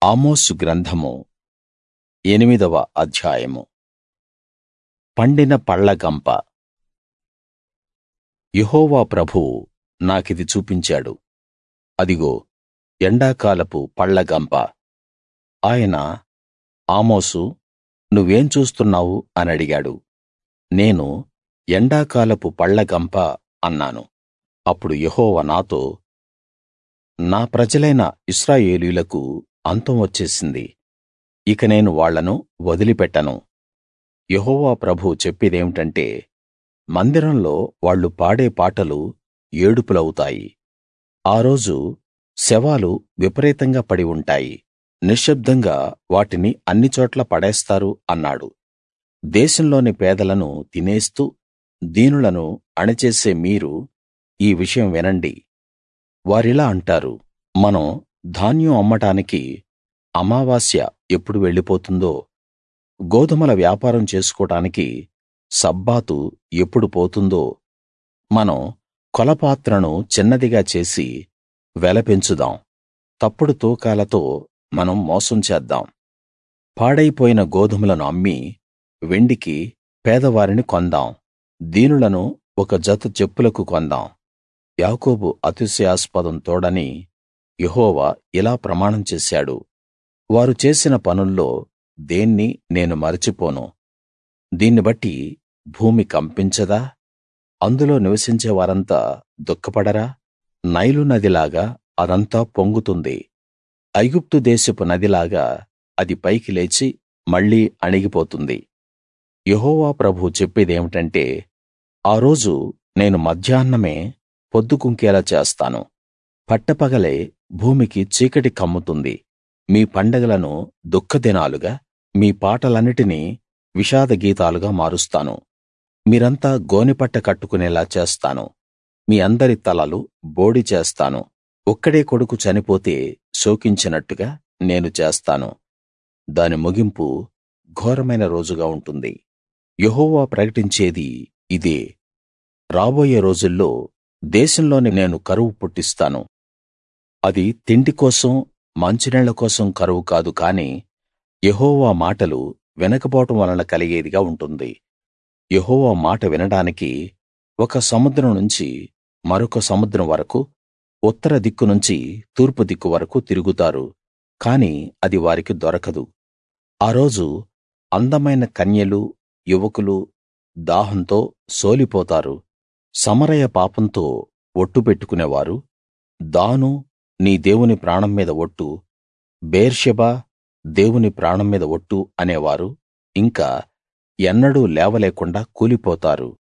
ఆమోసు గ్రంథము ఎనిమిదవ అధ్యాయము పండిన పళ్ళ గంప యెహోవా ప్రభువు నాకిది చూపించాడు అదిగో ఎండాకాలపు పళ్ళ గంప ఆయన ఆమోసూ నువ్వేం చూస్తున్నావు అనడిగాడు నేను ఎండాకాలపు పళ్ళ గంప అన్నాను అప్పుడు యెహోవా నాతో నా ప్రజలైన ఇశ్రాయేలీయులకు అంతం వచ్చేసింది ఇక నేను వాళ్ళను వదిలిపెట్టను యెహోవా ప్రభువు చెప్పేదేమిటంటే మందిరంలో వాళ్ళు పాడే పాటలు ఏడుపులవుతాయి ఆ రోజు శవాలు విపరీతంగా పడి ఉంటాయి నిశ్శబ్దంగా వాటిని అన్ని చోట్లా పడేస్తారు అన్నాడు దేశంలోని పేదలను తినేస్తూ దీనులను అణిచేసే మీరు ఈ విషయం వినండి వారిలా అంటారు మనం ధాన్యం అమ్మడానికి అమావాస్య ఎప్పుడు వెళ్ళిపోతుందో గోదుమల వ్యాపారం చేసుకోడానికి సబ్బాతు ఎప్పుడు పోతుందో మనం కొలపాత్రను చిన్నదిగా చేసి వెల పెంచుదాం తప్పుడు తూకాలతో మనం మోసం చేద్దాం పాడైపోయిన గోధుమలను అమ్మి వెండికి పేదవారిని కొందాం దీనులను ఒక జత చెప్పులకు కొందాం యాకోబు అతిశయాస్పదం తోడని యెహోవా ఇలా ప్రమాణం చేశాడు వారు చేసిన పనుల్లో దేన్నీ నేను మరచిపోను దీన్ని బట్టి భూమి కంపించదా అందులో నివసించే వారంతా దుఃఖపడరా నైలు నదిలాగా అదంతా పొంగుతుంది ఐగుప్తు దేశపు నదిలాగా అది పైకి లేచి మళ్ళీ అణిగిపోతుంది యెహోవా ప్రభువు చెప్పేదేమిటంటే ఆ రోజు నేను మధ్యాహ్నమే పొద్దుగుంకేలా చేస్తాను పట్టపగలే భూమికి చీకటి కమ్ముతుంది మీ పండగలను దుఃఖదినాలుగా మీ పాటలన్నిటినీ విషాద గీతాలుగా మారుస్తాను మీరంతా గోనెపట్ట కట్టుకునేలా చేస్తాను మీ అందరి తలలు బోడి చేస్తాను ఒక్కడే కొడుకు చనిపోతే శోకించినట్టుగా నేను చేస్తాను దాని ముగింపు ఘోరమైన రోజుగా ఉంటుంది యెహోవా ప్రకటించేది ఇదే రాబోయే రోజుల్లో దేశంలోని నేను కరువు పుట్టిస్తాను అది తిండి కోసం మంచినీళ్ళ కోసం కరువు కాదు కానీ యెహోవా మాటలు వినకపోవడం వలన కలిగేదిగా ఉంటుంది యెహోవా మాట వినడానికి ఒక సముద్రం నుంచి మరొక సముద్రం వరకూ ఉత్తర దిక్కు నుంచి తూర్పు దిక్కు వరకూ తిరుగుతారు కాని అది వారికి దొరకదు ఆ రోజు అందమైన కన్యలూ యువకులు దాహంతో సోలిపోతారు సమరయ పాపంతో ఒట్టు పెట్టుకునేవారు దాను నీ దేవుని ప్రాణం మీద ఒట్టు బెయేర్షెబా దేవుని ప్రాణం మీద ఒట్టు అనేవారు ఇంకా ఎన్నడూ లేవలేకుండా కూలిపోతారు